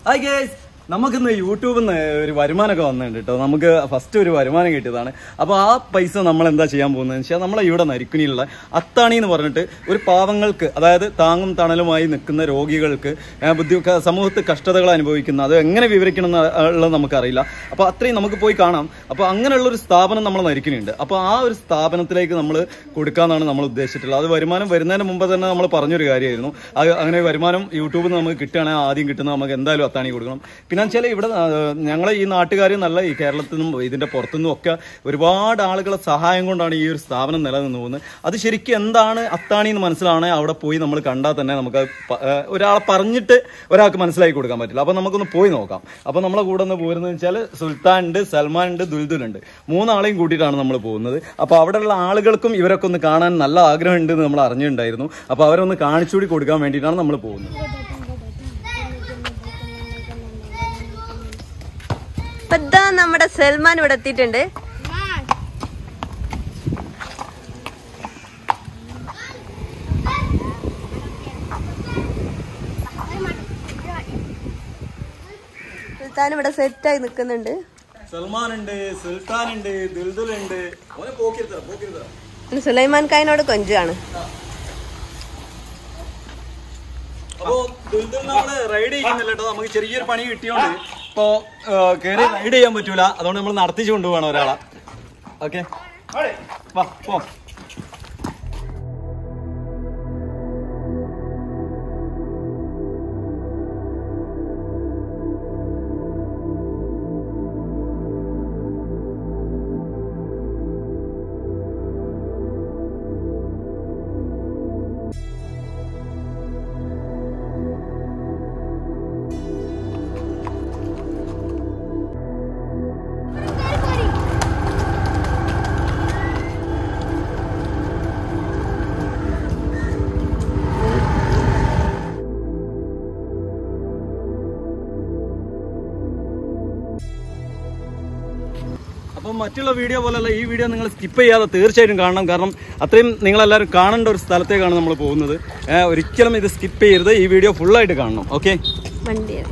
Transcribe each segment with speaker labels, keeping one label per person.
Speaker 1: Hi guys നമുക്കിന്ന് യൂട്യൂബിൽ നിന്ന് ഒരു വരുമാനമൊക്കെ വന്നിട്ടുണ്ട് കേട്ടോ നമുക്ക് ഫസ്റ്റ് ഒരു വരുമാനം കിട്ടിയതാണ് അപ്പോൾ ആ പൈസ നമ്മൾ എന്താ ചെയ്യാൻ പോകുന്നത് വെച്ചാൽ നമ്മളെ ഇവിടെ നരിക്കുനിയിലുള്ള അത്താണി എന്ന് പറഞ്ഞിട്ട് ഒരു പാവങ്ങൾക്ക് അതായത് താങ്ങും തണലുമായി നിൽക്കുന്ന രോഗികൾക്ക് ഏ, ബുദ്ധി ക- സമൂഹത്തിൽ കഷ്ടതകൾ അനുഭവിക്കുന്ന അത് എങ്ങനെ വിവരിക്കണം എന്നുള്ളത് നമുക്കറിയില്ല അപ്പോൾ അത്രയും നമുക്ക് പോയി കാണാം അപ്പോൾ അങ്ങനെയുള്ള ഒരു സ്ഥാപനം നമ്മൾ നരിക്കുന്നുണ്ട് അപ്പോൾ ആ ഒരു സ്ഥാപനത്തിലേക്ക് നമ്മൾ കൊടുക്കാമെന്നാണ് നമ്മൾ ഉദ്ദേശിച്ചിട്ടുള്ളത് അത് വരുമാനം വരുന്നതിന് മുമ്പ് തന്നെ നമ്മൾ പറഞ്ഞൊരു കാര്യമായിരുന്നു അത് അങ്ങനെ വരുമാനം യൂട്യൂബിൽ നിന്ന് നമുക്ക് കിട്ടുകയാണെങ്കിൽ ആദ്യം കിട്ടുന്ന നമുക്ക് എന്തായാലും അത്താണി കൊടുക്കണം പിന്നെ വെച്ചാൽ ഇവിടെ ആ, ഞങ്ങളെ ഈ നാട്ടുകാർ നല്ല ഈ കേരളത്തിൽ നിന്നും ഇതിന്റെ പുറത്തുനിന്നും ഒക്കെ ഒരുപാട് ആളുകളെ സഹായം കൊണ്ടാണ് ഈ ഒരു സ്ഥാപനം നിലനിന്ന് പോകുന്നത് അത് ശരിക്കും എന്താണ് അത്താണി എന്ന് മനസ്സിലാവണേ അവിടെ പോയി നമ്മൾ കണ്ടാൽ തന്നെ നമുക്ക് അത് പ- ആ, ഒരാളെ പറഞ്ഞിട്ട് ഒരാൾക്ക് മനസ്സിലാക്കി കൊടുക്കാൻ പറ്റില്ല അപ്പൊ നമുക്കൊന്ന് പോയി നോക്കാം അപ്പൊ നമ്മളെ കൂടെ ഒന്ന് പോരുന്നത് വെച്ചാൽ സുൽത്താൻ ഉണ്ട് സൽമാൻ ഉണ്ട് ദുൽദുൽ ഉണ്ട് മൂന്നാളെയും കൂട്ടിയിട്ടാണ് നമ്മൾ പോകുന്നത് അപ്പൊ അവിടെയുള്ള ആളുകൾക്കും ഇവരൊക്കെ ഒന്ന് കാണാൻ നല്ല ആഗ്രഹം ഉണ്ട് എന്ന് നമ്മൾ അറിഞ്ഞിട്ടുണ്ടായിരുന്നു അപ്പൊ അവരൊന്ന് കാണിച്ചുകൂടി കൊടുക്കാൻ വേണ്ടിയിട്ടാണ് നമ്മൾ പോകുന്നത്
Speaker 2: അപ്പൊ ഇതാ നമ്മുടെ സൽമാൻ ഇവിടെ എത്തിയിട്ടുണ്ട് സുൽത്താൻ ഇവിടെ സെറ്റായി നിൽക്കുന്നുണ്ട്
Speaker 1: സൽമാൻ ഉണ്ട് സുൽത്താൻ ഉണ്ട് ദുൽദുൽ ഉണ്ട് ഓനെ പോക്കിരുത്തറ പോക്കിരുത്തറ
Speaker 2: പിന്നെ സുലൈമാൻ കായനോട് കൊഞ്ചാണ്
Speaker 1: അപ്പോ ദുൽദുൽ നമ്മള് റൈഡ് ചെയ്യുന്നില്ല കേട്ടോ നമുക്ക് ചെറിയൊരു പണി കിട്ടിയോണ്ട് ഇപ്പോ കയറി റൈഡ് ചെയ്യാൻ പറ്റൂല അതുകൊണ്ട് നമ്മൾ നടത്തിച്ചു കൊണ്ടുപോകണം ഒരാളെ ഓക്കെ വാ പോ അപ്പം മറ്റുള്ള വീഡിയോ പോലെയല്ല ഈ വീഡിയോ നിങ്ങൾ സ്കിപ്പ് ചെയ്യാതെ തീർച്ചയായിട്ടും കാണണം കാരണം അത്രയും നിങ്ങളെല്ലാവരും കാണേണ്ട ഒരു സ്ഥലത്തേക്കാണ് നമ്മൾ പോകുന്നത് ഏ, ഒരിക്കലും ഇത് സ്കിപ്പ് ചെയ്യരുത് ഈ വീഡിയോ ഫുള്ളായിട്ട് കാണണം ഓക്കെ
Speaker 2: വണ്ടിയാണ്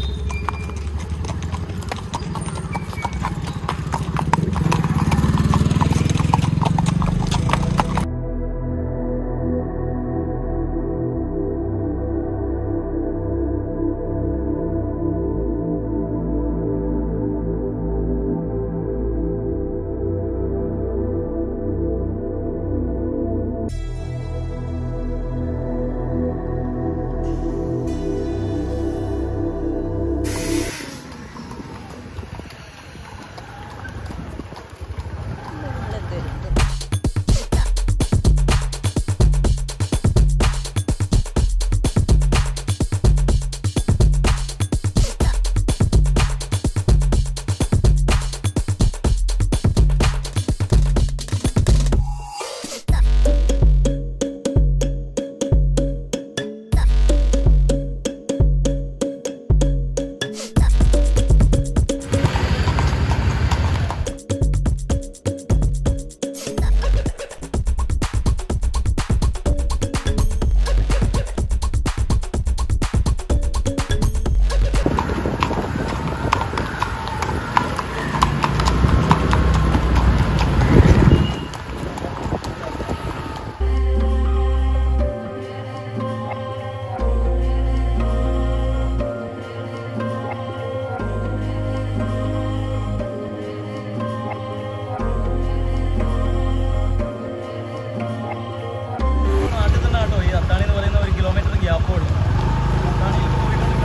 Speaker 1: നാട്ടിൽ തന്നെ കേട്ടോ ഈ അത്താണി എന്ന് പറയുന്ന ഒരു കിലോമീറ്റർ ഗ്യാപ്പേ ഉള്ളൂ അത്താണിയിൽ പോയിട്ട്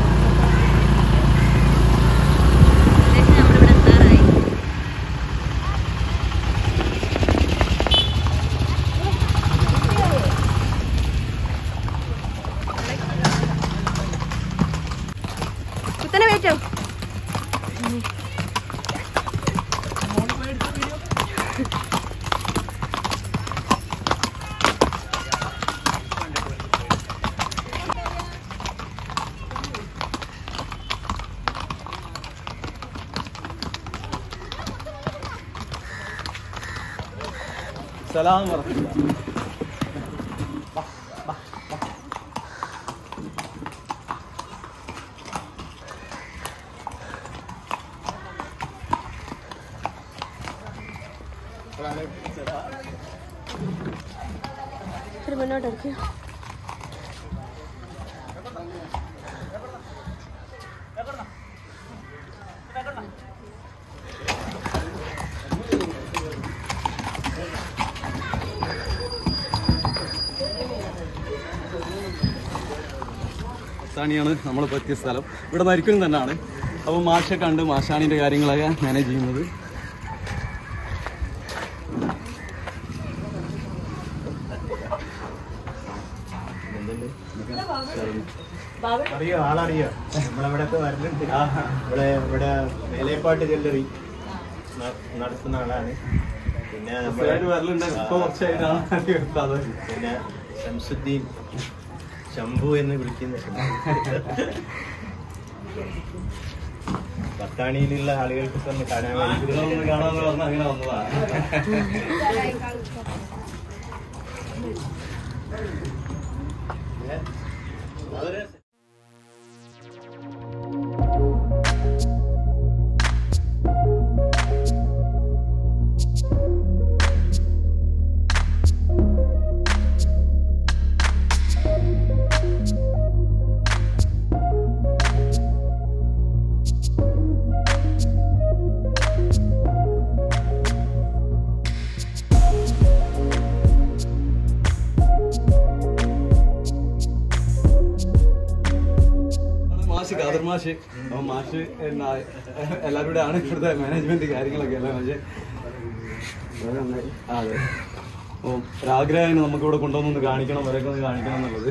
Speaker 2: കുത്തനെ വെയിറ്റോ
Speaker 1: സലാം പറഞ്ഞു
Speaker 2: മേലോട്ട് ഇറക്കിയോ
Speaker 1: മാഷാണിയാണ് നമ്മളിപ്പോൾ എത്തിയ സ്ഥലം ഇവിടെ നരിക്കും തന്നെയാണ് അപ്പോൾ മാഷെ കണ്ട് മാഷാണിൻ്റെ കാര്യങ്ങളൊക്കെ മാനേജ് ചെയ്യുന്നത്
Speaker 3: അറിയോ ആളറിയോ നമ്മളിവിടൊക്കെ വരുന്നുണ്ട് ഇവിടെ ഇവിടെ വേലയപ്പാട്ട് ജ്വല്ലറി ന- നടത്തുന്ന ആളാണ് പിന്നെ നമ്മുടെ
Speaker 1: സ്ഥിരമായിട്ട് വരലുണ്ട് ഇപ്പോൾ കുറച്ചായിട്ടാണ് കിട്ടാതെ
Speaker 3: പിന്നെ ശംസുദ്ദീൻ ശംഭു എന്ന് വിളിക്കുന്ന പത്താണിയിലുള്ള ആളുകൾക്ക് ഒന്ന് കാണാൻ വേണ്ടി
Speaker 1: ഇതൊന്ന് കാണാന്ന് പറഞ്ഞ് അങ്ങനെ വന്നതാണ് മാഷ് ഖാദർ മാഷ് അപ്പൊ മാഷ് എന്നാ എല്ലാവരും കൂടെ ആണ് ഇവിടുത്തെ മാനേജ്മെന്റ് കാര്യങ്ങളൊക്കെ അല്ലേ മാഷ് ആ, അതെ അപ്പം ഒരാഗ്രഹമാണ് നമുക്ക് ഇവിടെ കൊണ്ടുവന്നൊന്ന് കാണിക്കണം വരൊക്കെ ഒന്ന് കാണിക്കണം എന്നുള്ളത്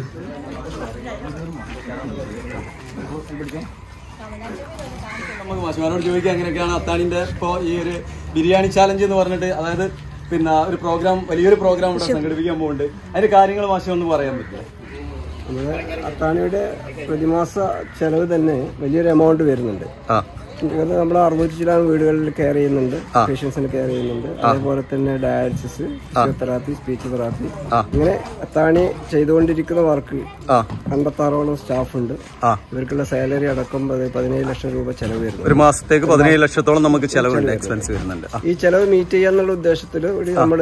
Speaker 1: നമുക്ക് മാഷുമാരോട് ചോദിക്കാം എങ്ങനെയൊക്കെയാണ് അത്താണിന്റെ ഇപ്പോ ഈ ഒരു ബിരിയാണി ചാലഞ്ച് എന്ന് പറഞ്ഞിട്ട് അതായത് പിന്നെ ഒരു പ്രോഗ്രാം വലിയൊരു പ്രോഗ്രാം ഇവിടെ സംഘടിപ്പിക്കാൻ പോകുന്നുണ്ട് അതിന്റെ കാര്യങ്ങൾ മാഷി ഒന്ന് പറയാൻ പറ്റില്ല
Speaker 4: നമ്മുടെ അത്താണിയുടെ പ്രതിമാസ ചെലവ് തന്നെ വലിയൊരു എമൗണ്ട് വരുന്നുണ്ട്
Speaker 1: ആ
Speaker 4: ഇത് നമ്മൾ അറുപത്തി ചില വീടുകളിൽ കെയർ ചെയ്യുന്നുണ്ട് പേഷ്യൻസിന് കെയർ ചെയ്യുന്നുണ്ട് അതേപോലെ തന്നെ ഡയാലിസിസ് ഫിസിയോതെറാപ്പി സ്പീച്ച് തെറാപ്പി ഇങ്ങനെ അത്താണി ചെയ്തുകൊണ്ടിരിക്കുന്ന വർക്ക്
Speaker 1: ആ
Speaker 4: അൻപത്താറോളം സ്റ്റാഫ് ഉണ്ട്
Speaker 1: ആ
Speaker 4: ഇവർക്കുള്ള സാലറി അടക്കം പതി- പതിനേഴ് ലക്ഷം രൂപ ചെലവ് വരുന്നു
Speaker 1: ഒരു മാസത്തേക്ക് പതിനേഴ് ലക്ഷത്തോളം നമുക്ക് ചെലവുണ്ട് എക്സ്പെൻസ് വരുന്നുണ്ട് ആ,
Speaker 4: ഈ ചെലവ് മീറ്റ് ചെയ്യാന്നുള്ള ഉദ്ദേശത്തിൽ ഒരു നമ്മൾ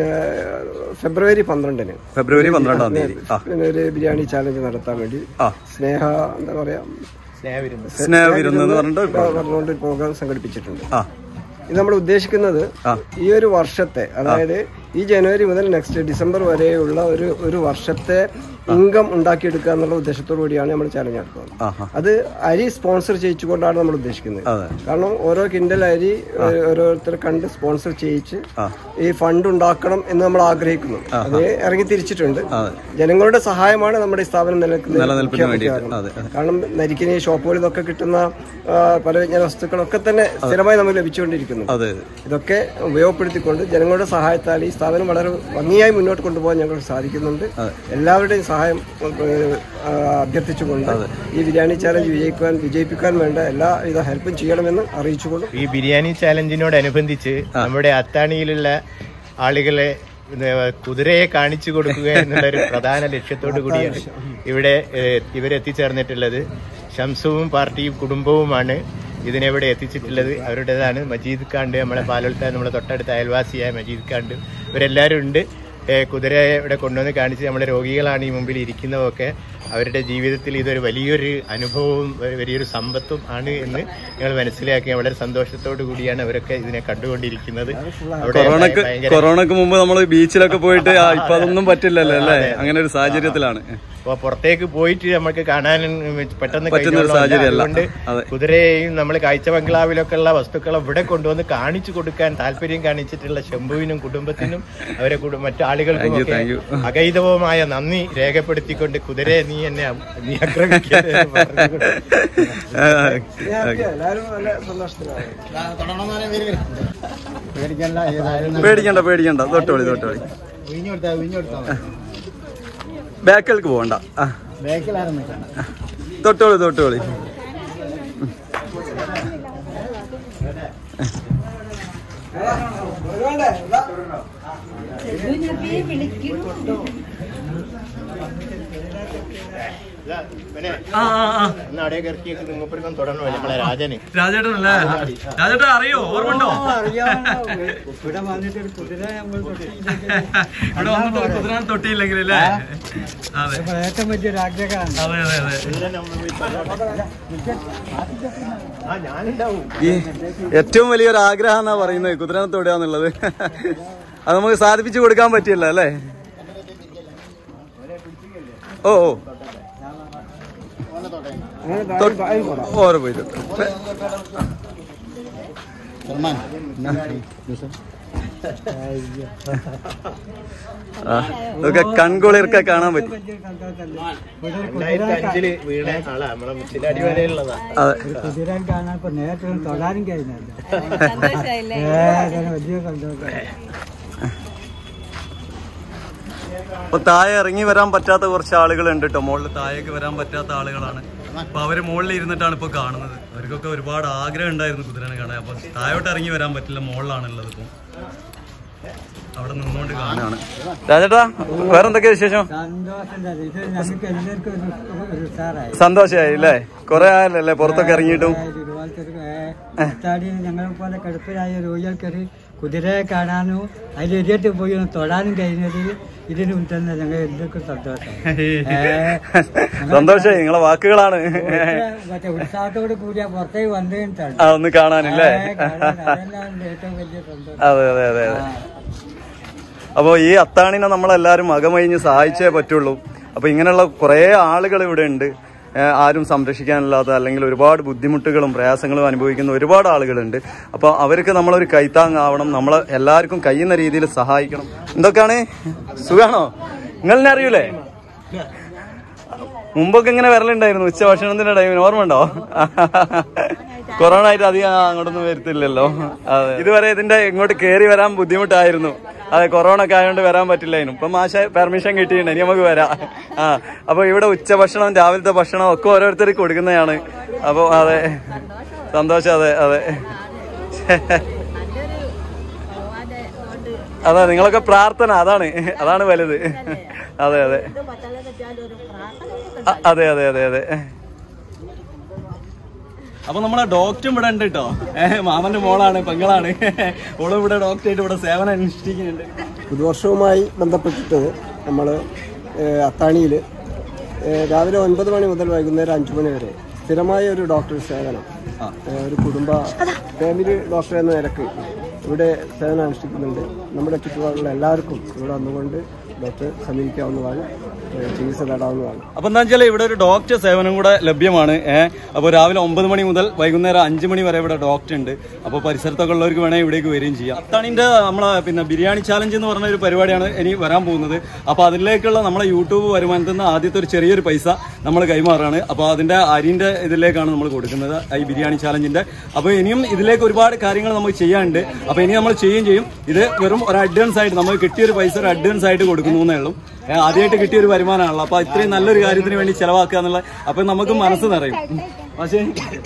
Speaker 4: ഫെബ്രുവരി പന്ത്രണ്ടിന്
Speaker 1: ഫെബ്രുവരി പന്ത്രണ്ടാം തീയതി ആ
Speaker 4: പിന്നെ ഒരു ബിരിയാണി ചാലഞ്ച് നടത്താൻ വേണ്ടി
Speaker 1: ആ
Speaker 4: സ്നേഹ എന്താ പറയാ
Speaker 3: സ്നേഹവിരുന്ന്
Speaker 1: സ്നേഹവിരുന്ന് എന്ന് പറഞ്ഞിട്ട് ഒരു program.
Speaker 4: പറഞ്ഞുകൊണ്ട് ഒരു പ്രോഗ്രാം സംഘടിപ്പിച്ചിട്ടുണ്ട്
Speaker 1: ആ
Speaker 4: ഇത് നമ്മൾ ഉദ്ദേശിക്കുന്നത്
Speaker 1: ആ.
Speaker 4: ഈ ഒരു വർഷത്തെ അതായത് ഈ ജനുവരി മുതൽ നെക്സ്റ്റ് ഡിസംബർ വരെയുള്ള ഒരു ഒരു വർഷത്തെ ഇൻകം ഉണ്ടാക്കിയെടുക്കുക എന്നുള്ള ഉദ്ദേശത്തോടു കൂടിയാണ് നമ്മൾ ചാലഞ്ച് നടത്തുന്നത്
Speaker 1: ആഹാ
Speaker 4: അത് അരി സ്പോൺസർ ചെയ്യിച്ചുകൊണ്ടാണ് നമ്മൾ ഉദ്ദേശിക്കുന്നത്
Speaker 1: അതെ
Speaker 4: കാരണം ഓരോ കിൻഡൽ അരി ഏഹ്, ഓരോരുത്തർ കണ്ട് സ്പോൺസർ ചെയ്യിച്ച്
Speaker 1: ആ.
Speaker 4: ഈ ഫണ്ട് ഉണ്ടാക്കണം എന്ന് നമ്മൾ ആഗ്രഹിക്കുന്നു അത് ഇറങ്ങി തിരിച്ചിട്ടുണ്ട്
Speaker 1: അതെ.
Speaker 4: ജനങ്ങളുടെ സഹായമാണ് നമ്മുടെ ഈ സ്ഥാപനം നിലനിൽക്കുന്നത്
Speaker 1: നിലനിൽപ്പിന്
Speaker 4: മുഖ്യ
Speaker 1: വേണ്ടിയിട്ട്
Speaker 4: കാരണം.
Speaker 1: അതെ അതെ.
Speaker 4: കാരണം നരിക്കിന് ഈ ഷോപ്പുകളിൽ നിന്നൊക്കെ കിട്ടുന്ന ആ, പലവ്യഞ്ജന വസ്തുക്കളൊക്കെ തന്നെ സ്ഥിരമായി നമുക്ക് ലഭിച്ചുകൊണ്ടിരിക്കുന്നു
Speaker 1: അതെ
Speaker 4: ഇതൊക്കെ ഉപയോഗപ്പെടുത്തിക്കൊണ്ട് ജനങ്ങളുടെ സഹായത്താൽ ഈ സ്ഥാപനം വളരെ ഭംഗിയായി മുന്നോട്ട് കൊണ്ടുപോകാൻ ഞങ്ങൾക്ക് സാധിക്കുന്നുണ്ട് എല്ലാവരുടെയും സഹായം ഏഹ്, ആ, അഭ്യർത്ഥിച്ചുകൊണ്ട് ഈ ബിരിയാണി ചാലഞ്ച് വിജയിക്കുവാൻ വിജയിപ്പിക്കാൻ വേണ്ട എല്ലാവിധ ഹെൽപ്പും ചെയ്യണമെന്ന് അറിയിച്ചുകൊണ്ട്
Speaker 3: ഈ ബിരിയാണി ചാലഞ്ചിനോടനുബന്ധിച്ച് നമ്മുടെ അത്താണിയിലുള്ള ആളുകളെ ഏഹ്, കുതിരയെ കാണിച്ചു കൊടുക്കുക എന്നുള്ള ഒരു പ്രധാന ലക്ഷ്യത്തോടു കൂടിയാണ് ഇവിടെ ഏഹ്, ഇവരെത്തിച്ചേർന്നിട്ടുള്ളത് ഷംസുവും പാർട്ടിയും കുടുംബവുമാണ് ഇതിനെവിടെ എത്തിച്ചിട്ടുള്ളത് അവരുടേതാണ് മജീദ് ഖാണ്ട് നമ്മളെ പാലോൾത്താൻ നമ്മളെ തൊട്ടടുത്ത അയൽവാസിയായ മജീദ് ഖാണ്ട് ഇവരെല്ലാവരും ഉണ്ട് ഏഹ്, കുതിരയെ ഇവിടെ കൊണ്ടുവന്ന് കാണിച്ച് നമ്മുടെ രോഗികളാണ് ഈ മുമ്പിൽ ഇരിക്കുന്നതൊക്കെ അവരുടെ ജീവിതത്തിൽ ഇതൊരു വലിയൊരു അനുഭവവും ഒരു വലിയൊരു സമ്പത്തും ആണ് എന്ന് ഞങ്ങൾ മനസ്സിലാക്കി വളരെ സന്തോഷത്തോടു കൂടിയാണ് അവരൊക്കെ ഇതിനെ കണ്ടുകൊണ്ടിരിക്കുന്നത് അവിടെ
Speaker 1: കൊറോണക്ക്
Speaker 3: ഭയങ്കര
Speaker 1: കൊറോണക്ക് മുമ്പ് നമ്മൾ ബീച്ചിലൊക്കെ പോയിട്ട് ആ, ഇപ്പൊ അതൊന്നും പറ്റില്ലല്ലോ അല്ലേ അങ്ങനെ ഒരു സാഹചര്യത്തിലാണ്
Speaker 3: അപ്പൊ പുറത്തേക്ക് പോയിട്ട് നമുക്ക് കാണാൻ പെട്ടെന്ന്
Speaker 1: പറ്റുന്ന ഒരു
Speaker 3: കഴിഞ്ഞോളാം.
Speaker 1: സാഹചര്യമല്ല.
Speaker 3: അതുകൊണ്ട്
Speaker 1: അതെ.
Speaker 3: കുതിരയെയും നമ്മൾ കാഴ്ച ബംഗ്ലാവിലൊക്കെ ഉള്ള വസ്തുക്കൾ ഇവിടെ കൊണ്ടുവന്ന് കാണിച്ചു കൊടുക്കാൻ താല്പര്യം കാണിച്ചിട്ടുള്ള ശംഭുവിനും കുടുംബത്തിനും അവരെ കുടു- മറ്റു ആളുകൾക്കും
Speaker 1: Thank you,
Speaker 3: ഒക്കെ
Speaker 1: thank you.
Speaker 3: അഗൈതവമായ നന്ദി രേഖപ്പെടുത്തിക്കൊണ്ട് കുതിരയെ നീ എന്നെ അ- നീ ആക്രമിക്കരുത് എന്ന് പറഞ്ഞുകൊണ്ട്
Speaker 4: എല്ലാവരും നല്ല സന്തോഷത്തിലാണ്
Speaker 1: പേടിക്കണ്ട പേടിക്കണ്ട തൊട്ടോളി തൊട്ടോളി ബാക്കിലേക്ക് പോകണ്ട ആ തൊട്ടോളി തൊട്ടോളി
Speaker 3: ഇതാ, ഇവനെ
Speaker 1: ആ ആ ആ
Speaker 3: ഒന്ന് അവിടേക്ക് ഇറക്കി നിങ്ങൾക്കൊരു തുടരണോ നമ്മളെ രാജന്
Speaker 1: രാജേട്ടനല്ലേ രാജേട്ടൻ അറിയോ ഓർമ്മണ്ടോ
Speaker 5: ഇവിടെ വന്നിട്ട് ഒരു കുതിര നമ്മൾ
Speaker 1: ഇവിടെ വന്നിട്ട് ഒരു കുതിരാൻ തൊട്ടിയില്ലെങ്കിൽ അല്ലേ അതെ
Speaker 5: ഏറ്റവും വലിയൊരു ആഗ്രഹമാണ്
Speaker 1: അതെ അതെ അതെ
Speaker 3: ആ ഞാനുണ്ടാവും
Speaker 1: ഈ ഏറ്റവും വലിയൊരു ആഗ്രഹം എന്നാ പറയുന്നത് കുതിരനെ തൊടുകയെന്നുള്ളത് അത് നമുക്ക് സാധിപ്പിച്ചു കൊടുക്കാൻ പറ്റില്ല അല്ലേ ഓ ഓ ഓരോ പോയി തൊട്ടു. ആ, ഇതൊക്കെ കൺകുളിർക്കെ കാണാൻ പറ്റും
Speaker 3: രണ്ടായിരത്തി അഞ്ചില് വീണ ആളാ നമ്മളെ മുച്ചിന്റെ അടിവരെയുള്ളതാ
Speaker 1: അതെ
Speaker 5: കുതിര കാണാൻ ഇപ്പൊ നേരത്തെ ഒന്നും തൊടാനും കഴിഞ്ഞല്ല
Speaker 2: സന്തോഷായില്ലേ
Speaker 5: ഏ അങ്ങനെ വലിയ സന്തോഷം
Speaker 1: അപ്പൊ താഴെ ഇറങ്ങി വരാൻ പറ്റാത്ത കുറച്ച് ആളുകൾ ഉണ്ട് കേട്ടോ മുകളിൽ താഴേക്ക് വരാൻ പറ്റാത്ത ആളുകളാണ് അപ്പൊ അവര് മുകളിൽ ഇരുന്നിട്ടാണ് ഇപ്പൊ കാണുന്നത് അവർക്കൊക്കെ ഒരുപാട് ആഗ്രഹം ഉണ്ടായിരുന്നു കുതിരനെ കാണാൻ അപ്പൊ താഴോട്ട് ഇറങ്ങി വരാൻ പറ്റില്ല മുകളിലാണുള്ളത് ഇപ്പൊ അവിടെ നിന്നുകൊണ്ട് കാണാണ് രാജേട്ടാ വേറെന്തൊക്കെയാ വിശേഷം
Speaker 5: സന്തോഷം തന്നെ ഇത് ഞങ്ങൾക്ക് എല്ലാവർക്കും ഒരു ഒരു ഉഷാറായി
Speaker 1: സന്തോഷമായി അല്ലേ കൊറേ ആയല്ലേ പുറത്തൊക്കെ ഇറങ്ങിയിട്ടും
Speaker 5: ഇതുപോലത്തെ ഞങ്ങളെ പോലെ കടുപ്പിലായ രോഗികൾക്കൊരു കുതിരയെ കാണാനും അതിൽ എരിയത്ത് പോയി ഒന്ന് തൊടാനും കഴിഞ്ഞത് ഇതിന് തന്നെ ഞങ്ങൾ എല്ലാവർക്കും സന്തോഷം
Speaker 1: സന്തോഷമായി നിങ്ങളെ വാക്കുകളാണ്
Speaker 5: മറ്റേ ഉത്സാഹത്തോട് കൂടിയ പുറത്തേക്ക് വന്നേട്ടാണ്
Speaker 1: ആ ഒന്ന് കാണാനല്ലേ
Speaker 5: അതെല്ലാം ഏറ്റവും വലിയ സന്തോഷം
Speaker 1: അതെ അതെ അതെ അതെ അപ്പോൾ ഈ അത്താണിനെ നമ്മളെല്ലാവരും അകമഴിഞ്ഞ് സഹായിച്ചേ പറ്റുള്ളൂ അപ്പോൾ ഇങ്ങനെയുള്ള കുറേ ആളുകൾ ഇവിടെ ഉണ്ട് ഏഹ് ആരും സംരക്ഷിക്കാനില്ലാത്ത അല്ലെങ്കിൽ ഒരുപാട് ബുദ്ധിമുട്ടുകളും പ്രയാസങ്ങളും അനുഭവിക്കുന്ന ഒരുപാട് ആളുകളുണ്ട് അപ്പോൾ അവർക്ക് നമ്മളൊരു കൈത്താങ്ങാവണം നമ്മൾ എല്ലാവർക്കും കഴിയുന്ന രീതിയിൽ സഹായിക്കണം എന്തൊക്കെയാണ് സുഖാണോ നിങ്ങളെന്നെ അറിയൂലേ മുമ്പൊക്കെ ഇങ്ങനെ വരലുണ്ടായിരുന്നു ഉച്ച ഭക്ഷണത്തിന്റെ ടൈമിന് ഓർമ്മ ഉണ്ടോ കൊറോണ ആയിട്ട് അധികം അങ്ങോട്ടൊന്നും വരത്തില്ലല്ലോ അതെ ഇതുവരെ ഇതിന്റെ ഇങ്ങോട്ട് കയറി വരാൻ ബുദ്ധിമുട്ടായിരുന്നു അതെ കൊറോണ ഒക്കെ ആയതുകൊണ്ട് വരാൻ പറ്റില്ലായിരുന്നു ഇപ്പൊ മാഷ പെർമിഷൻ കിട്ടിയിട്ടുണ്ട് ഇനി നമുക്ക് വരാം ആ അപ്പൊ ഇവിടെ ഉച്ച ഭക്ഷണം രാവിലത്തെ ഭക്ഷണം ഒക്കെ ഓരോരുത്തർക്ക് കൊടുക്കുന്നതാണ് അപ്പൊ അതെ സന്തോഷം അതെ അതെ അതെ നിങ്ങളൊക്കെ പ്രാർത്ഥന അതാണ് അതാണ് വലുത് അതെ അതെ അ- അതെ അതെ അതെ അതെ അപ്പൊ നമ്മളെ ഡോക്ടറും ഇവിടെ ഉണ്ട് കേട്ടോ മാമന്റെ മോളാണ് പെങ്ങളാണ് ഓളും ഇവിടെ ഡോക്ടറായിട്ട് ഇവിടെ സേവനം അനുഷ്ഠിക്കുന്നുണ്ട്
Speaker 4: പുതുവർഷവുമായി ബന്ധപ്പെട്ടിട്ട് നമ്മൾ അത്താണിയിൽ രാവിലെ ഒൻപത് മണി മുതൽ വൈകുന്നേരം അഞ്ചു മണി വരെ സ്ഥിരമായ ഒരു ഡോക്ടർ സേവനം ഏഹ്, ഒരു കുടുംബ ഫാമിലി ഡോക്ടർ എന്ന നിലക്ക് ഇവിടെ സേവനം അനുഷ്ഠിക്കുന്നുണ്ട് നമ്മുടെ ചുറ്റുപാടുള്ള എല്ലാവർക്കും ഇവിടെ വന്നുകൊണ്ട് ഡോക്ടറെ സമീപിക്കാവുന്നതാണ് ഏഹ്, ചികിത്സ നേടാവുന്നതാണ്
Speaker 1: അപ്പൊ എന്താ വെച്ചാൽ ഇവിടെ ഒരു ഡോക്ടർ സേവനം കൂടെ ലഭ്യമാണ് ഏഹ് അപ്പോൾ രാവിലെ ഒമ്പത് മണി മുതൽ വൈകുന്നേരം അഞ്ച് മണി വരെ ഇവിടെ ഡോക്ടർ ഉണ്ട് അപ്പോൾ പരിസരത്തൊക്കെ ഉള്ളവർക്ക് വേണമെങ്കിൽ ഇവിടേക്ക് വരികയും ചെയ്യാം അത്താണിന്റെ നമ്മളെ പിന്നെ ബിരിയാണി ചാലഞ്ച് എന്ന് പറഞ്ഞ ഒരു പരിപാടിയാണ് ഇനി വരാൻ പോകുന്നത് അപ്പോൾ അതിലേക്കുള്ള നമ്മളെ യൂട്യൂബ് വരുമാനത്തിൽ നിന്ന് ആദ്യത്തെ ഒരു ചെറിയൊരു പൈസ നമ്മൾ കൈമാറാണ് അപ്പോൾ അതിന്റെ അരിന്റെ ഇതിലേക്കാണ് നമ്മൾ കൊടുക്കുന്നത് ഈ ബിരിയാണി ചാലഞ്ചിന്റെ അപ്പോൾ ഇനിയും ഇതിലേക്ക് ഒരുപാട് കാര്യങ്ങൾ നമുക്ക് ചെയ്യാനുണ്ട് അപ്പോൾ ഇനി നമ്മൾ ചെയ്യുകയും ചെയ്യും ഇത് വെറും ഒരു അഡ്വാൻസ് ആയിട്ട് നമുക്ക് കിട്ടിയൊരു പൈസ ഒരു അഡ്വാൻസ് ആയിട്ട് കൊടുക്കുന്നു എന്നേ ഉള്ളൂ ഏ, ആദ്യമായിട്ട് കിട്ടിയ ഒരു വരുമാനമാണല്ലോ അപ്പൊ ഇത്രയും നല്ലൊരു കാര്യത്തിന് വേണ്ടി ചെലവാക്കുക എന്നുള്ള അപ്പൊ നമുക്ക് മനസ്സ് നിറയും പക്ഷേ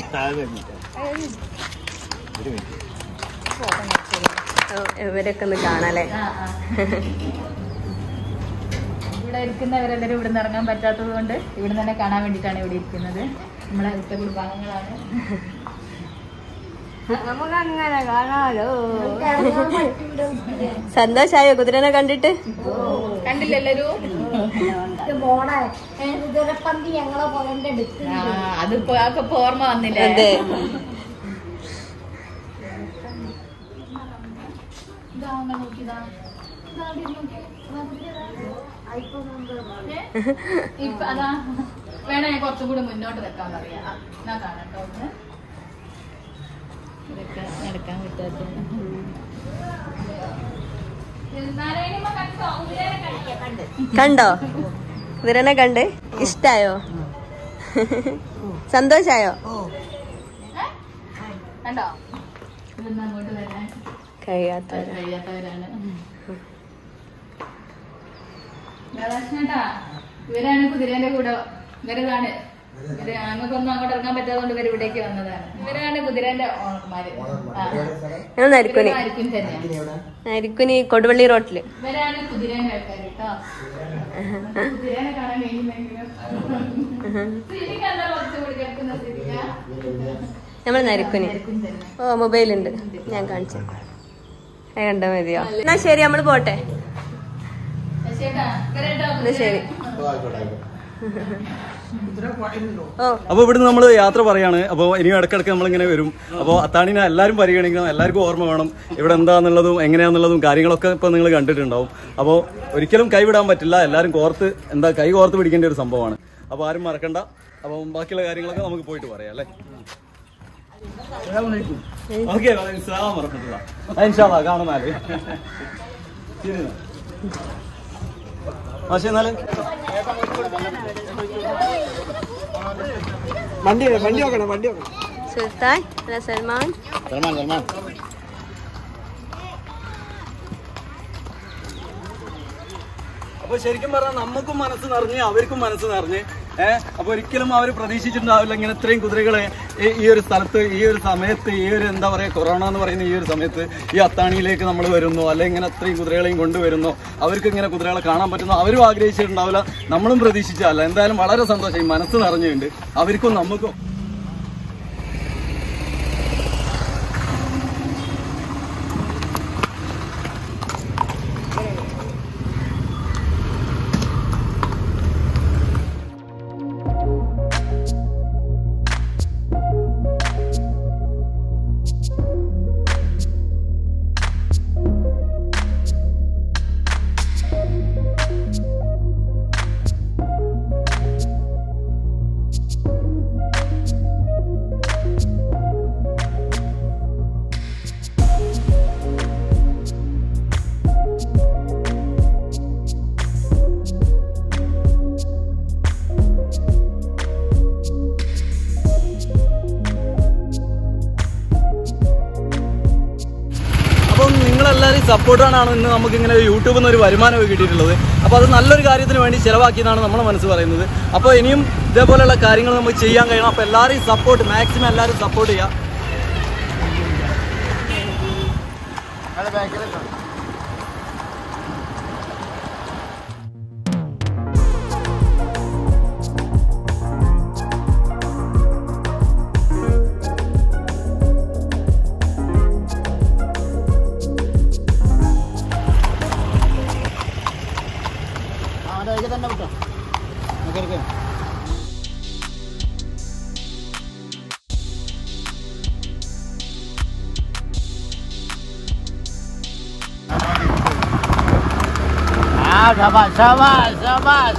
Speaker 2: ഇവരൊക്കെ ഒന്ന് കാണാല്ലേ
Speaker 6: ഇവിടെ ഇരിക്കുന്നവരെല്ലാവരും ഇവിടെ നിന്ന് ഇറങ്ങാൻ പറ്റാത്തത് കൊണ്ട് ഇവിടെ തന്നെ കാണാൻ വേണ്ടിയിട്ടാണ് ഇവിടെ ഇരിക്കുന്നത് നമ്മളെ അടുത്ത കുടുംബാംഗങ്ങളാണ്
Speaker 2: നമുക്കങ്ങനെ കാണാലോ സന്തോഷായോ കുതിരനെ കണ്ടിട്ട്
Speaker 6: കണ്ടില്ല എല്ലാവരും ആ, അതിപ്പോ അതൊക്കെ ഓർമ്മ വന്നില്ലേ
Speaker 2: അതെ
Speaker 6: ഇതാ ഒന്ന് നോക്കിയതാ. ഇതാ അവിടെ നോക്കി. അതാ കുതിരതാ. ഏ? ഇപ്പൊ അതാ വേണേ കുറച്ചും കൂടി മുന്നോട്ട് വെക്കാൻ പറയാ ആ, എന്നാ കാണട്ടോ ഒന്ന് ഇതൊക്കെ നടക്കാൻ പറ്റാത്ത നാരായണിയമ്മ കണ്ടോ കുതിരേനെ കണ്ടോ?
Speaker 2: കണ്ടോ കുതിരനെ കണ്ട് ഇഷ്ടായോ സന്തോഷായോ
Speaker 6: കണ്ടോ ഇതൊന്നും അങ്ങോട്ട് വരാൻ
Speaker 2: കഴിയാത്ത
Speaker 6: കഴിയാത്തവരാണ് രാധാകൃഷ്ണേട്ടാ ഇവരാണ് കുതിരേന്റെ കൂടെ ഇവരതാണ് ഇവര് ഞങ്ങൾക്കൊന്നും അങ്ങോട്ട് ഇറങ്ങാൻ പറ്റാത്തതുകൊണ്ട് ഇവർ ഇവിടേക്ക് വന്നതാണ് ഇവരാണ് കുതിരേന്റെ ഓണർമാര് ആ.
Speaker 2: ഞാൻ നരിക്കുനി
Speaker 6: ഇവരും ആയിരിക്കും തന്നെയാ
Speaker 2: നരിക്കുനി കൊടുവള്ളി റോട്ടില്
Speaker 6: ഇവരാണ് കുതിരേന്റെ ആൾക്കാർ കേട്ടോ കുതിരേനെ കാണാൻ കഴിയുന്നെങ്കിലും സിരിക്ക് എന്താ കുറച്ചുകൂടി കിടക്കുന്ന സിരിക്ക
Speaker 2: നമ്മൾ നരിക്കുനി ഓ മൊബൈലുണ്ട് ഞാൻ കാണിച്ചു അത് കണ്ടാ മതിയോ എന്നാ ശരി നമ്മൾ പോട്ടെ
Speaker 6: ചേട്ടാ വരട്ടോ
Speaker 2: എന്നാ ശരി ഓ
Speaker 1: അപ്പോൾ ഇവിടുന്ന് നമ്മൾ യാത്ര പറയാണ് അപ്പോൾ ഇനിയും ഇടയ്ക്കിടയ്ക്ക് നമ്മളിങ്ങനെ വരും അപ്പോൾ അത്താണിനെ എല്ലാവരും പരിഗണിക്കണം എല്ലാവർക്കും ഓർമ്മ വേണം ഇവിടെ എന്താണെന്നുള്ളതും എങ്ങനെയാണെന്നുള്ളതും കാര്യങ്ങളൊക്കെ ഇപ്പോൾ നിങ്ങൾ കണ്ടിട്ടുണ്ടാവും അപ്പോൾ ഒരിക്കലും കൈവിടാൻ പറ്റില്ല എല്ലാവരും കോർത്ത് എന്താ കൈ കോർത്ത് പിടിക്കേണ്ട ഒരു സംഭവമാണ് അപ്പോൾ ആരും മറക്കണ്ട അപ്പോൾ ബാക്കിയുള്ള കാര്യങ്ങളൊക്കെ നമുക്ക് പോയിട്ട് പറയാം അല്ലേ ഓക്കെ കാണുന്നാല് ശരി എന്നാ. പക്ഷേ എന്നാലും
Speaker 4: വണ്ടി വണ്ടി നോക്കണം വണ്ടി നോക്കണം
Speaker 2: സുൽത്താൻ അല്ല സൽമാൻ
Speaker 3: സൽമാൻ സൽമാൻ
Speaker 1: അപ്പൊ ശരിക്കും പറഞ്ഞാൽ നമുക്കും മനസ്സ് നിറഞ്ഞ് അവർക്കും മനസ്സ് നിറഞ്ഞ് ഏഹ് അപ്പൊ ഒരിക്കലും അവർ പ്രതീക്ഷിച്ചിട്ടുണ്ടാവില്ല ഇങ്ങനെ ഇത്രയും കുതിരകളെ ഈ- ഈ ഒരു സ്ഥലത്ത് ഈ ഒരു സമയത്ത് ഈ ഒരു എന്താ പറയാ കൊറോണ എന്ന് പറയുന്ന ഈ ഒരു സമയത്ത് ഈ അത്താണിയിലേക്ക് നമ്മൾ വരുന്നു അല്ലെങ്കിൽ ഇങ്ങനെ അത്രയും കുതിരകളെയും കൊണ്ടുവരുന്നു അവർക്ക് ഇങ്ങനെ കുതിരകളെ കാണാൻ പറ്റുന്നു അവരും ആഗ്രഹിച്ചിട്ടുണ്ടാവില്ല നമ്മളും പ്രതീക്ഷിച്ചല്ല എന്തായാലും വളരെ സന്തോഷം ഈ മനസ്സ് നിറഞ്ഞുണ്ട് അവർക്കും നമുക്കും അപ്പം നിങ്ങളെല്ലാവരും സപ്പോർട്ടാണ് ഇന്ന് നമുക്ക് ഇങ്ങനെ യൂട്യൂബിൽ നിന്ന് ഒരു വരുമാനമൊക്കെ കിട്ടിയിട്ടുള്ളത് അപ്പോൾ അത് നല്ലൊരു കാര്യത്തിന് വേണ്ടി ചിലവാക്കിയതാണ് നമ്മുടെ മനസ്സ് പറയുന്നത് അപ്പോൾ ഇനിയും ഇതേപോലെയുള്ള കാര്യങ്ങൾ നമുക്ക് ചെയ്യാൻ കഴിയണം അപ്പോൾ എല്ലാവരെയും സപ്പോർട്ട് മാക്സിമം എല്ലാവരും സപ്പോർട്ട് ചെയ്യുക
Speaker 3: Ah, sabar, sabar, sabar.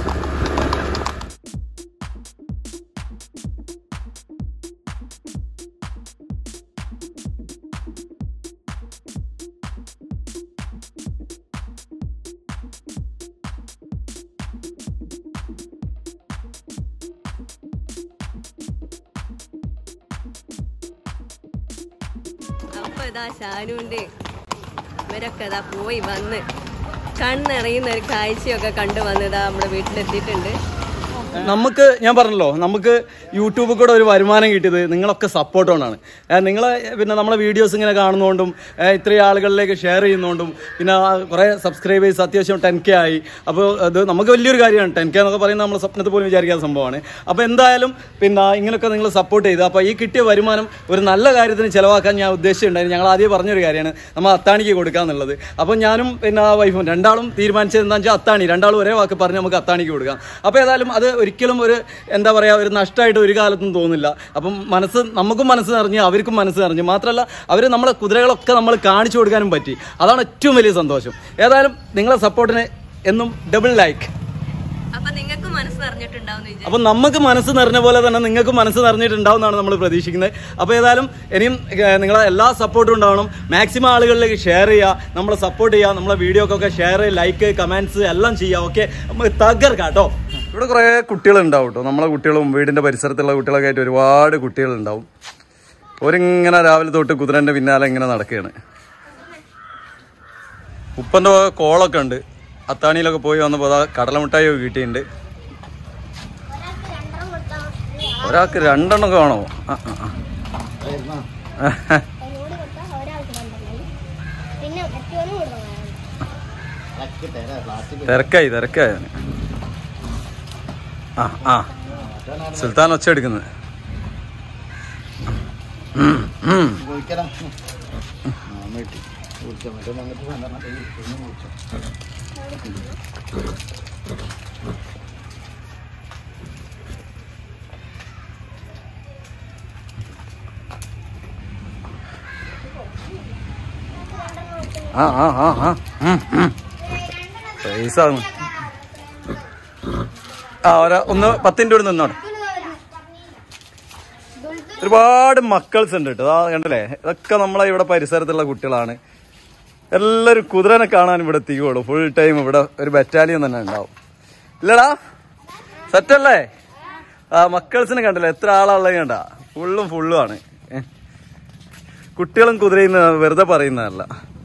Speaker 2: അപ്പൊ ഇതാ ഷാനുണ്ട് ഇവരൊക്കെ ഇതാ പോയി വന്ന് കണ്ണിറയുന്ന ഒരു കാഴ്ചയൊക്കെ കണ്ടു വന്നതാ നമ്മുടെ വീട്ടിലെത്തിയിട്ടുണ്ട്
Speaker 1: നമുക്ക് ഞാൻ പറഞ്ഞല്ലോ നമുക്ക് യൂട്യൂബിൽ കൂടെ ഒരു വരുമാനം കിട്ടിയത് നിങ്ങളൊക്കെ സപ്പോർട്ട് കൊണ്ടാണ് നിങ്ങൾ പിന്നെ നമ്മളെ വീഡിയോസ് ഇങ്ങനെ കാണുന്നതുകൊണ്ടും ഏ, ഇത്രയും ആളുകളിലേക്ക് ഷെയർ ചെയ്യുന്നതുകൊണ്ടും പിന്നെ ആ കുറേ സബ്സ്ക്രൈബേഴ്സ് അത്യാവശ്യം ടെൻ കെ ആയി അപ്പോൾ അത് നമുക്ക് വലിയൊരു കാര്യമാണ് ടെൻ കെ എന്നൊക്കെ പറയുന്നത് നമ്മൾ സ്വപ്നത്തിൽ പോലും വിചാരിക്കാത്ത സംഭവമാണ് അപ്പോൾ എന്തായാലും പിന്നെ ഇങ്ങനെയൊക്കെ നിങ്ങൾ സപ്പോർട്ട് ചെയ്ത് അപ്പോൾ ഈ കിട്ടിയ വരുമാനം ഒരു നല്ല കാര്യത്തിന് ചിലവാക്കാൻ ഞാൻ ഉദ്ദേശിച്ചിട്ടുണ്ടായിരുന്നു ഞങ്ങൾ ആദ്യം പറഞ്ഞൊരു കാര്യമാണ് നമ്മൾ അത്താണിക്ക് കൊടുക്കുക എന്നുള്ളത് അപ്പോൾ ഞാനും പിന്നെ ആ വൈഫും രണ്ടാളും തീരുമാനിച്ചത് എന്താണെന്ന് വെച്ചാൽ അത്താണി രണ്ടാളും ഒരേ വാക്ക് പറഞ്ഞ് നമുക്ക് അത്താണിക്ക് കൊടുക്കാം അപ്പോൾ ഏതായാലും അത് ഒരിക്കലും ഒരു എന്താ പറയുക ഒരു നഷ്ടമായിട്ട് ഒരു കാലത്തും തോന്നില്ല അപ്പം മനസ്സ് നമുക്കും മനസ്സ് നിറഞ്ഞ് അവർക്കും മനസ്സ് നിറഞ്ഞ് മാത്രമല്ല അവർ നമ്മളെ കുതിരകളൊക്കെ നമ്മൾ കാണിച്ചു കൊടുക്കാനും പറ്റി അതാണ് ഏറ്റവും വലിയ സന്തോഷം ഏതായാലും നിങ്ങളെ സപ്പോർട്ടിന് എന്നും ഡബിൾ ലൈക്ക്
Speaker 2: അപ്പൊ നിങ്ങൾക്ക് മനസ്സ് നിറഞ്ഞിട്ടുണ്ടാവും വിചാരിച്ചു
Speaker 1: അപ്പം നമുക്ക് മനസ്സ് നിറഞ്ഞ പോലെ തന്നെ നിങ്ങൾക്ക് മനസ്സ് നിറഞ്ഞിട്ടുണ്ടാവും എന്നാണ് നമ്മൾ പ്രതീക്ഷിക്കുന്നത് അപ്പോൾ ഏതായാലും ഇനിയും ഏഹ്, നിങ്ങളെ എല്ലാ സപ്പോർട്ടും ഉണ്ടാവണം മാക്സിമം ആളുകളിലേക്ക് ഷെയർ ചെയ്യുക നമ്മളെ സപ്പോർട്ട് ചെയ്യുക നമ്മളെ വീഡിയോക്കൊക്കെ ഷെയർ ലൈക്ക് കമൻറ്റ്സ് എല്ലാം ചെയ്യുക ഓക്കെ നമുക്ക് തകർക്കാം കേട്ടോ ഇവിടെ കുറേ കുട്ടികളുണ്ടാവും കേട്ടോ നമ്മളെ കുട്ടികളും വീടിൻ്റെ പരിസരത്തുള്ള കുട്ടികളൊക്കെ ആയിട്ട് ഒരുപാട് കുട്ടികളുണ്ടാവും ഒരിങ്ങനെ രാവിലെ തൊട്ട് കുതിരൻ്റെ പിന്നാലെ ഇങ്ങനെ നടക്കുകയാണ് ഉപ്പൻ്റെ കോളൊക്കെ ഉണ്ട് അത്താണിയിലൊക്കെ പോയി വന്നപ്പോൾ അതാ കടലമിഠായി ഒക്കെ കിട്ടിയിട്ടുണ്ട് ഒരാൾക്ക് രണ്ടെണ്ണം കാണോ ആ ആ, ആ.
Speaker 7: എന്നോട് കൊടുത്താൽ ഒരാൾക്ക് രണ്ടെണ്ണം പിന്നെ മറ്റോനും കൊടുക്കണം
Speaker 1: തിരക്കായി തിരക്കായി ആ ആ സുൽത്താൻ ഒച്ച എടുക്കുന്നത് ആ ആ ആ ആ ഉം, ഉം. പൈസാണ് ആ ഒരാ ഒന്ന് പത്തിൻ്റെ കൂടെ നിന്നോടെ ഒരുപാട് മക്കൾസ് ഉണ്ട് കേട്ടോ ആ കണ്ടല്ലേ ഇതൊക്കെ നമ്മളെ ഇവിടെ പരിസരത്തുള്ള കുട്ടികളാണ് എല്ലാവരും കുതിരനെ കാണാൻ ഇവിടെ എത്തിക്കുള്ളൂ ഫുൾ ടൈം ഇവിടെ ഒരു ബറ്റാലിയൻ തന്നെ ഉണ്ടാവും ഇല്ലടാ സെറ്റല്ലേ ആ മക്കൾസിനെ കണ്ടല്ലേ എത്ര ആളുള്ളത് കണ്ട ഫുള്ളും ഫുള്ളും ആണ് ഏ. കുട്ടികളും കുതിരയും വെറുതെ പറയുന്നതല്ല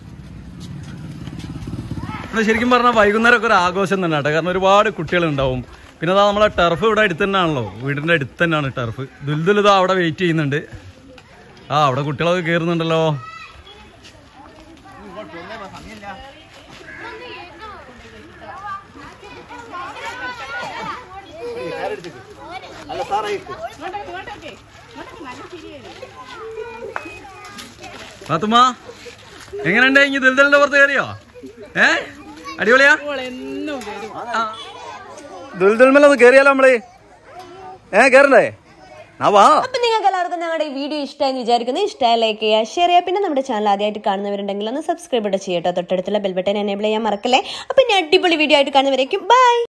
Speaker 1: ഇവിടെ ശരിക്കും പറഞ്ഞാൽ വൈകുന്നേരം ഒക്കെ ഒരു ആഘോഷം തന്നെ കേട്ടോ കാരണം ഒരുപാട് കുട്ടികളുണ്ടാവും പിന്നെ അതാ നമ്മളെ ടർഫ് ഇവിടെ അടുത്ത് തന്നെയാണല്ലോ വീടിന്റെ അടുത്ത് തന്നെയാണ് ടർഫ് ദുൽദുൽ ഇതാ അവിടെ വെയിറ്റ് ചെയ്യുന്നുണ്ട് ആ അവിടെ കുട്ടികളൊക്കെ കയറുന്നുണ്ടല്ലോ ഫാത്തുമ്മ എങ്ങനെയുണ്ട് ഇനി ദുൽദുലിന്റെ പുറത്ത് കയറിയോ ഏ അടിപൊളിയാ ആ. ദുൽദുൽമേലൊന്ന് കയറിയാലോ നമ്മള് ഏ കയറണ്ടേ ആ വാ
Speaker 2: അപ്പൊ നിങ്ങൾക്ക് എല്ലാവർക്കും ഞങ്ങളുടെ ഈ വീഡിയോ ഇഷ്ടമായെന്ന് വിചാരിക്കുന്നു ഇഷ്ടമായി ലൈക്ക് ചെയ്യുക ഷെയർ ചെയ്യുക പിന്നെ നമ്മുടെ ചാനൽ ആദ്യമായിട്ട് കാണുന്നവരുണ്ടെങ്കിൽ ഒന്ന് സബ്സ്ക്രൈബ് ചെയ്യട്ടോ തൊട്ടടുത്തുള്ള ബെൽബട്ടൻ എനേബിൾ ചെയ്യാൻ മറക്കല്ലേ അപ്പൊ ഇനി അടിപൊളി വീഡിയോ ആയിട്ട് കാണുന്നവരേക്കും ബൈ